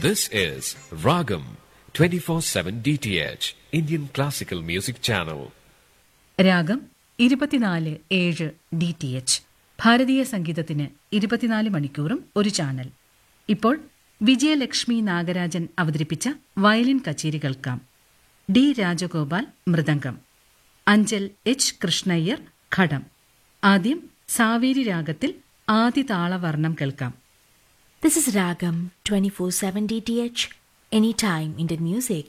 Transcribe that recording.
This is Ragam 24/7 DTH Indian Classical Music Channel. രാഗം ഇരുപത്തിനാല് ഏഴ് ഡി ടി എച്ച് ഭാരതീയ സംഗീതത്തിന് ഇരുപത്തിനാല് മണിക്കൂറും ഒരു ചാനൽ ഇപ്പോൾ വിജയലക്ഷ്മി നാഗരാജൻ അവതരിപ്പിച്ച വയലിൻ കച്ചേരി കേൾക്കാം ഡി രാജഗോപാൽ മൃദംഗം അഞ്ചൽ എച്ച് കൃഷ്ണയ്യർ ഘടം ആദ്യം സാവേരി രാഗത്തിൽ ആദ്യ താളവർണ്ണം കേൾക്കാം This is Ragam 24/7 DTH anytime Indian music.